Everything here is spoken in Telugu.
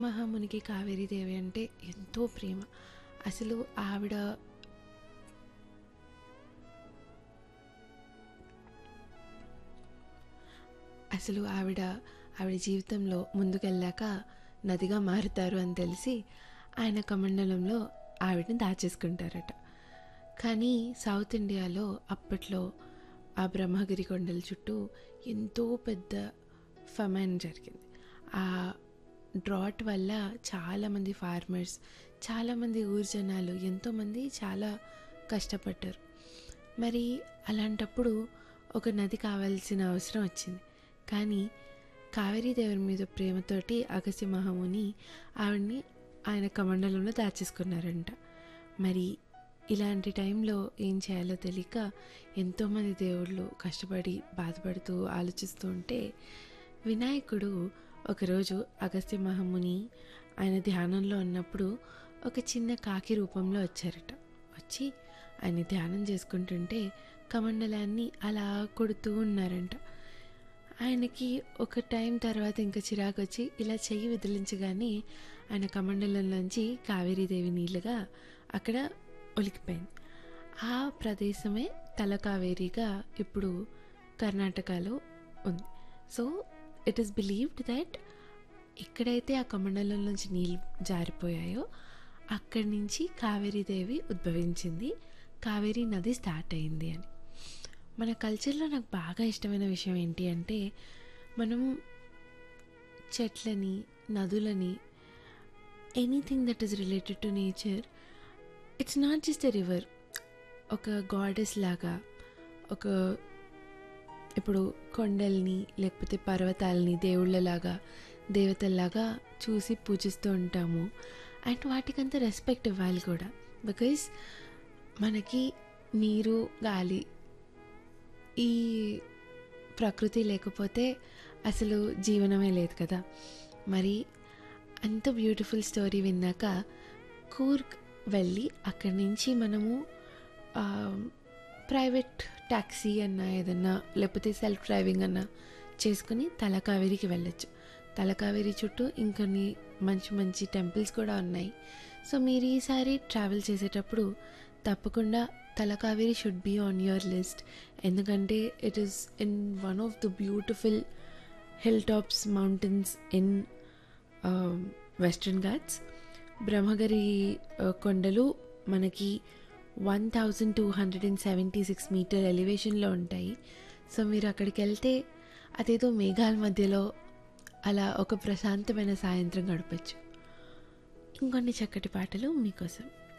మహామునికి కావేరీదేవి అంటే ఎంతో ప్రేమ అసలు ఆవిడ అసలు ఆవిడ ఆవిడ జీవితంలో ముందుకెళ్ళాక నదిగా మారుతారు అని తెలిసి ఆయన కమండలంలో ఆవిడని దాచేసుకుంటారట కానీ సౌత్ ఇండియాలో అప్పట్లో ఆ బ్రహ్మగిరి కొండల చుట్టూ ఎంతో పెద్ద ఫమైన్ జరిగింది ఆ డ్రాట్ వల్ల చాలామంది ఫార్మర్స్ చాలామంది ఊరు జనాలు ఎంతోమంది చాలా కష్టపడ్డారు మరి అలాంటప్పుడు ఒక నది కావాల్సిన అవసరం వచ్చింది కానీ కావేరీ దేవుని మీద ప్రేమతోటి అగస్య మహాముని ఆవిడ్ని ఆయన కమండలంలో దాచేసుకున్నారంట మరి ఇలాంటి టైంలో ఏం చేయాలో తెలియక ఎంతోమంది దేవుళ్ళు కష్టపడి బాధపడుతూ ఆలోచిస్తూ ఉంటే వినాయకుడు ఒకరోజు అగస్త్య మహాముని ఆయన ధ్యానంలో ఉన్నప్పుడు ఒక చిన్న కాకి రూపంలో వచ్చారట వచ్చి ఆయన ధ్యానం చేసుకుంటుంటే కమండలాన్ని అలా కొడుతూ ఉన్నారంట ఆయనకి ఒక టైం తర్వాత ఇంకా చిరాకు వచ్చి ఇలా చెయ్యి విదిలించగానే ఆయన కమండలంలోంచి కావేరీదేవి నీళ్ళుగా అక్కడ ఒలికిపోయింది ఆ ప్రదేశమే తల కావేరిగా ఇప్పుడు కర్ణాటకలో ఉంది so it is believed that ఎక్కడైతే ఆ కమండలం నుంచి నీళ్ళు జారిపోయాయో అక్కడి నుంచి కావేరీదేవి ఉద్భవించింది కావేరీ నది స్టార్ట్ అయింది అని మన కల్చర్లో నాకు బాగా ఇష్టమైన విషయం ఏంటి అంటే మనం చెట్లని నదులని anything that is related to nature it's not just a river ఒక గాడెస్ లాగా ఒక ఇప్పుడు కొండల్ని లేకపోతే పర్వతాలని దేవుళ్ళలాగా దేవతల్లాగా చూసి పూజిస్తూ ఉంటాము అండ్ వాటికంత రెస్పెక్ట్ ఇవ్వాలి కూడా బికాజ్ మనకి నీరు గాలి ఈ ప్రకృతి లేకపోతే అసలు జీవనమే లేదు కదా మరి అంత బ్యూటిఫుల్ స్టోరీ విన్నాక కూర్గ్ వెళ్ళి అక్కడి నుంచి మనము ప్రైవేట్ ట్యాక్సీ అన్నా ఏదన్నా లేకపోతే సెల్ఫ్ డ్రైవింగ్ అన్నా చేసుకుని తలకావేరికి వెళ్ళొచ్చు తలకావేరి చుట్టూ ఇంకొన్ని మంచి మంచి టెంపుల్స్ కూడా ఉన్నాయి సో మీరు ఈసారి ట్రావెల్ చేసేటప్పుడు తప్పకుండా Talakaveri should be on your list ఎందుకంటే it is in one of the beautiful hill tops mountains in western ghats Brahmagiri కొండలు మనకి one thousand two hundred and seventy six metre ఎలివేషన్లో ఉంటాయి సో మీరు అక్కడికి వెళ్తే అదేదో మేఘాల మధ్యలో అలా ఒక ప్రశాంతమైన సాయంత్రం గడపచ్చు ఇంకొన్ని చక్కటి పాటలు మీకోసం